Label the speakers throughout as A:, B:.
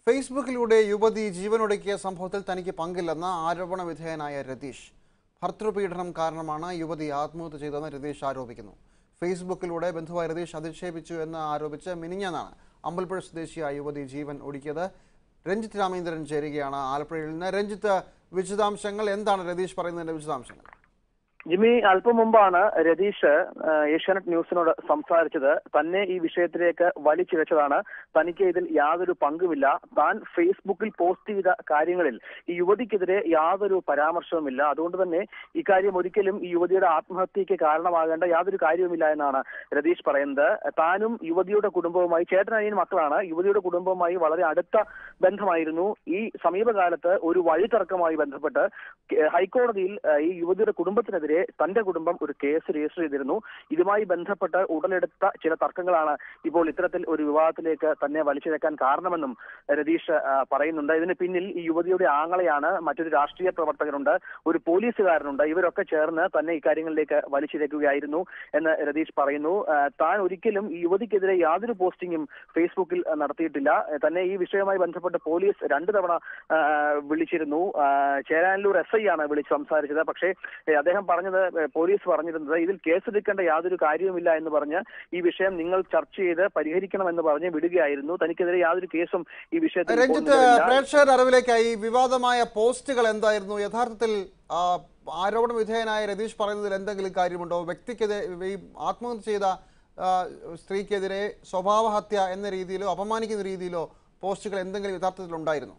A: ഫേസ്ബുക്കിലൂടെ യുവതി ജീവനൊടുക്കിയ സംഭവത്തിൽ തനിക്ക് പങ്കില്ലെന്ന ആരോപണ വിധേയനായ രതീഷ് ഭർത്തൃപീഡനം കാരണമാണ് യുവതി ആത്മഹത്യ ചെയ്തതെന്ന് രതീഷ് ആരോപിക്കുന്നു ഫേസ്ബുക്കിലൂടെ ബന്ധുവായ രതീഷ് അധിക്ഷേപിച്ചു എന്ന് ആരോപിച്ച് മിനിഞ്ഞാന്നാണ് അമ്പലപ്പുഴ സ്വദേശിയായ യുവതി ജീവൻ ഒടുക്കിയത് രഞ്ജിത്ത് രാമേന്ദ്രൻ ചേരുകയാണ് ആലപ്പുഴയിൽ നിന്ന് രഞ്ജിത്ത് വിശദാംശങ്ങൾ എന്താണ് രതീഷ് പറയുന്നതിന്റെ വിശദാംശങ്ങൾ
B: ജിമ്മി അല്പം മുമ്പാണ് രതീഷ് ആ, ഏഷ്യാനെറ്റ് ന്യൂസിനോട് സംസാരിച്ചത് തന്നെ ഈ വിഷയത്തിലേക്ക് വലിച്ചിഴച്ചതാണ് തനിക്ക് ഇതിൽ യാതൊരു പങ്കുമില്ല താൻ ഫേസ്ബുക്കിൽ പോസ്റ്റ് ചെയ്ത കാര്യങ്ങളിൽ ഈ യുവതിക്കെതിരെ യാതൊരു പരാമർശവുമില്ല അതുകൊണ്ട് തന്നെ ഇക്കാര്യം ഒരിക്കലും ഈ യുവതിയുടെ ആത്മഹത്യക്ക് കാരണമാകേണ്ട യാതൊരു കാര്യവുമില്ല എന്നാണ് രതീഷ് പറയുന്നത് താനും യുവതിയുടെ കുടുംബവുമായി ചേട്ടനനിയൻ മക്കളാണ് യുവതിയുടെ കുടുംബവുമായി വളരെ അടുത്ത ബന്ധമായിരുന്നു ഈ സമീപകാലത്ത് ഒരു വഴിത്തർക്കവുമായി ബന്ധപ്പെട്ട് കെ- ഹൈക്കോടതിയിൽ ആ, ഈ യുവതിയുടെ കുടുംബത്തിനെതിരെ തന്റെ കുടുംബം ഒരു കേസ് രജിസ്റ്റർ ചെയ്തിരുന്നു ഇതുമായി ബന്ധപ്പെട്ട് ഉടലെടുത്ത ചില തർക്കങ്ങളാണ് ഇപ്പോൾ ഇത്തരത്തിൽ ഒരു വിവാദത്തിലേക്ക് തന്നെ വലിച്ചിഴക്കാൻ കാരണമെന്നും രതീഷ് ആ, പറയുന്നുണ്ട് ഇതിന് പിന്നിൽ ഈ യുവതിയുടെ ആങ്ങളെയാണ് മറ്റൊരു രാഷ്ട്രീയ പ്രവർത്തകരുണ്ട് ഒരു പോലീസുകാരനുണ്ട് ഇവരൊക്കെ ചേർന്ന് തന്നെ ഇക്കാര്യങ്ങളിലേക്ക് വലിച്ചിഴക്കുകയായിരുന്നു എന്ന് രതീഷ് പറയുന്നു ആ, താൻ ഒരിക്കലും ഈ യുവതിക്കെതിരെ യാതൊരു പോസ്റ്റിംഗും ഫേസ്ബുക്കിൽ ആ, നടത്തിയിട്ടില്ല ആ, തന്നെ ഈ വിഷയവുമായി ബന്ധപ്പെട്ട് പോലീസ് രണ്ടു തവണ ആ, വിളിച്ചിരുന്നു ആ, ചേരാനല്ലൂർ എസ് ഐ ആണ് വിളിച്ച് സംസാരിച്ചത് പക്ഷേ ഏ, അദ്ദേഹം പറഞ്ഞത് ഏ, പോലീസ് പറഞ്ഞിരുന്നത് ഇതിൽ കേസെടുക്കേണ്ട യാതൊരു കാര്യവുമില്ല എന്ന് പറഞ്ഞ് ഈ വിഷയം നിങ്ങൾ ചർച്ച ചെയ്ത് പരിഹരിക്കണമെന്ന് പറഞ്ഞ് വിടുകയായിരുന്നു തനിക്കെതിരെ യാതൊരു കേസും ഈ വിഷയത്തിൽ ഇപ്പോൾ
A: രഞ്ജിത്ത്
B: നിലവിലില്ല.
A: പ്രേക്ഷകരുടെ അറിവിലേക്കായി വിവാദമായ പോസ്റ്റുകൾ എന്തായിരുന്നു യഥാർത്ഥത്തിൽ ആ, ആരോപണ വിധേയനായ രതീഷ് പറയുന്നതിൽ എന്തെങ്കിലും കാര്യമുണ്ടോ വ്യക്തിക്കെതിരെ ഈ ആത്മഹത്യ ചെയ്ത ആ, സ്ത്രീക്കെതിരെ സ്വഭാവഹത്യ എന്ന രീതിയിലോ അപമാനിക്കുന്ന രീതിയിലോ പോസ്റ്റുകൾ എന്തെങ്കിലും യഥാർത്ഥത്തിൽ ഉണ്ടായിരുന്നു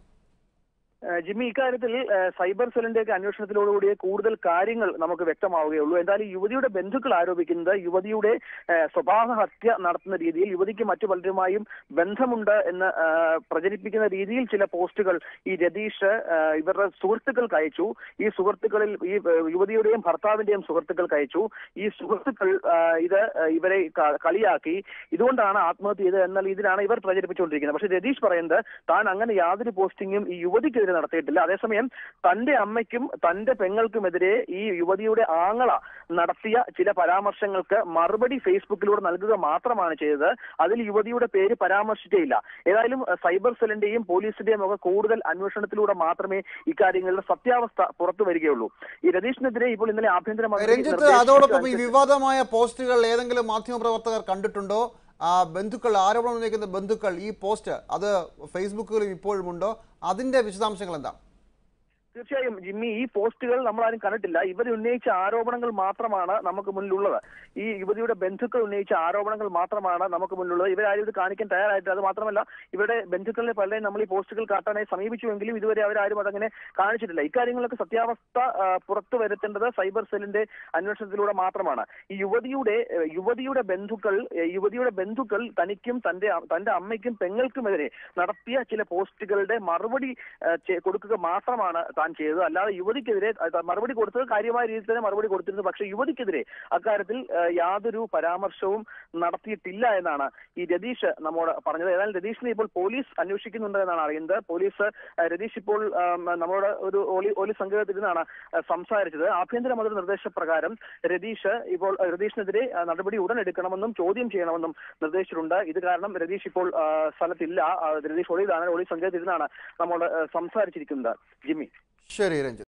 B: ഏഹ് ജിമ്മി ഇക്കാര്യത്തിൽ ഏഹ് സൈബർ സെല്ലിന്റെയൊക്കെ അന്വേഷണത്തിലോടുകൂടി കൂടുതൽ കാര്യങ്ങൾ നമുക്ക് വ്യക്തമാവുകയുള്ളൂ എന്തായാലും യുവതിയുടെ ബന്ധുക്കൾ ആരോപിക്കുന്നത് യുവതിയുടെ ഏഹ് സ്വഭാവ ഹത്യ നടത്തുന്ന രീതിയിൽ യുവതിക്ക് മറ്റു പലരുമായും ബന്ധമുണ്ട് എന്ന് ഏഹ് പ്രചരിപ്പിക്കുന്ന രീതിയിൽ ചില പോസ്റ്റുകൾ ഈ രതീഷ് ഏഹ് ഇവരുടെ സുഹൃത്തുക്കൾക്ക് അയച്ചു ഈ സുഹൃത്തുക്കളിൽ ഈ ഏഹ് യുവതിയുടെയും ഭർത്താവിന്റെയും സുഹൃത്തുക്കൾക്ക് അയച്ചു ഈ സുഹൃത്തുക്കൾ ഏഹ് ഇത് ഏഹ് ഇവരെ ക- കളിയാക്കി ഇതുകൊണ്ടാണ് ആത്മഹത്യ ചെയ്തത് എന്നാൽ ഇതിനാണ് ഇവർ പ്രചരിപ്പിച്ചുകൊണ്ടിരിക്കുന്നത് പക്ഷേ രതീഷ് പറയുന്നത് താൻ അങ്ങനെ യാതൊരു പോസ്റ്റിംഗും ഈ യുവതിക്കെതിരെ നടത്തിയിട്ടില്ല അതേസമയം തന്റെ അമ്മയ്ക്കും തന്റെ പെങ്ങൾക്കുമെതിരെ ഈ യുവതിയുടെ ആങ്ങള നടത്തിയ ചില പരാമർശങ്ങൾക്ക് മറുപടി ഫേസ്ബുക്കിലൂടെ നൽകുക മാത്രമാണ് ചെയ്തത് അതിൽ യുവതിയുടെ പേര് പരാമർശിച്ചേയില്ല ഏതായാലും അഹ് സൈബർ സെല്ലിന്റെയും പോലീസിന്റെയും ഒക്കെ കൂടുതൽ അന്വേഷണത്തിലൂടെ മാത്രമേ ഇക്കാര്യങ്ങളുടെ സത്യാവസ്ഥ പുറത്തു വരികയുള്ളൂ ഈ രതീഷിനെതിരെ ഇപ്പോൾ ഇന്നലെ ആഭ്യന്തര മന്ത്രി
A: രഞ്ജിത്ത്
B: നിർദ്ദേശിച്ച
A: അതോടൊപ്പം ഈ
B: അനുസരിച്ച്
A: വിവാദമായ പോസ്റ്റുകൾ ഏതെങ്കിലും മാധ്യമപ്രവർത്തകർ കണ്ടിട്ടുണ്ടോ ആ ബന്ധുക്കൾ ആരോപണം ഉന്നയിക്കുന്ന ബന്ധുക്കൾ ഈ പോസ്റ്റ് അത് ഫേസ്ബുക്കിലും ഇപ്പോഴുമുണ്ടോ അതിന്റെ വിശദാംശങ്ങൾ എന്താണ്
B: തീർച്ചയായും ജിമ്മി ഈ പോസ്റ്റുകൾ നമ്മൾ ആരും കണ്ടിട്ടില്ല ഇവർ ഉന്നയിച്ച ആരോപണങ്ങൾ മാത്രമാണ് നമുക്ക് മുന്നിലുള്ളത് ഈ യുവതിയുടെ ബന്ധുക്കൾ ഉന്നയിച്ച ആരോപണങ്ങൾ മാത്രമാണ് നമുക്ക് മുന്നിലുള്ളത് ഇവരാരും ഇത് കാണിക്കാൻ തയ്യാറായിട്ടില്ല അത് മാത്രമല്ല ഇവരുടെ ബന്ധുക്കളിലെ പലരെയും നമ്മൾ ഈ പോസ്റ്റുകൾ കാട്ടാനായി സമീപിച്ചുവെങ്കിലും ഇതുവരെ അവരാരും അതങ്ങനെ കാണിച്ചിട്ടില്ല ഇക്കാര്യങ്ങളൊക്കെ സത്യാവസ്ഥ ആ, പുറത്തു വരുത്തേണ്ടത് സൈബർ സെല്ലിന്റെ അന്വേഷണത്തിലൂടെ മാത്രമാണ് ഈ യുവതിയുടെ ഏഹ്, യുവതിയുടെ ബന്ധുക്കൾ ഏഹ്, യുവതിയുടെ ബന്ധുക്കൾ തനിക്കും തന്റെ തന്റെ അമ്മയ്ക്കും പെങ്ങൾക്കുമെതിരെ നടത്തിയ ചില പോസ്റ്റുകളുടെ മറുപടി ഏഹ്, ചെ- കൊടുക്കുക മാത്രമാണ് താൻ ചെയ്തത് അല്ലാതെ യുവതിക്കെതിരെ അത് മറുപടി കൊടുത്തത് കാര്യമായ രീതിയിൽ തന്നെ മറുപടി കൊടുത്തിരുന്നു പക്ഷേ യുവതിക്കെതിരെ അക്കാര്യത്തിൽ ഏഹ്, യാതൊരു പരാമർശവും നടത്തിയിട്ടില്ല എന്നാണ് ഈ രതീഷ് നമ്മോട് പറഞ്ഞത് ഏതായാലും രതീഷിനെ ഇപ്പോൾ പോലീസ് അന്വേഷിക്കുന്നുണ്ട് എന്നാണ് അറിയുന്നത് പോലീസ് ഏഹ്, രതീഷ് ഇപ്പോൾ ആം, നമ്മളോട് ഒരു ഒളി ഒളി സംഘത്തിൽ നിന്നാണ് ഏഹ്, സംസാരിച്ചത് ആഭ്യന്തര മന്ത്രി നിർദ്ദേശപ്രകാരം രതീഷ് ഇപ്പോൾ ഏഹ്, രതീഷിനെതിരെ ഏഹ്, നടപടി ഉടൻ എടുക്കണമെന്നും ചോദ്യം ചെയ്യണമെന്നും നിർദ്ദേശിച്ചിട്ടുണ്ട് ഇത് കാരണം രതീഷ് ഇപ്പോൾ ആ, സ്ഥലത്തില്ല ആ, രതീഷ് ഒളിയിലാണ് ഒളി സംഘത്തിൽ നിന്നാണ് നമ്മോട് ഏഹ്, സംസാരിച്ചിരിക്കുന്നത് ജിമ്മി
A: ശരി രഞ്ജിത്ത്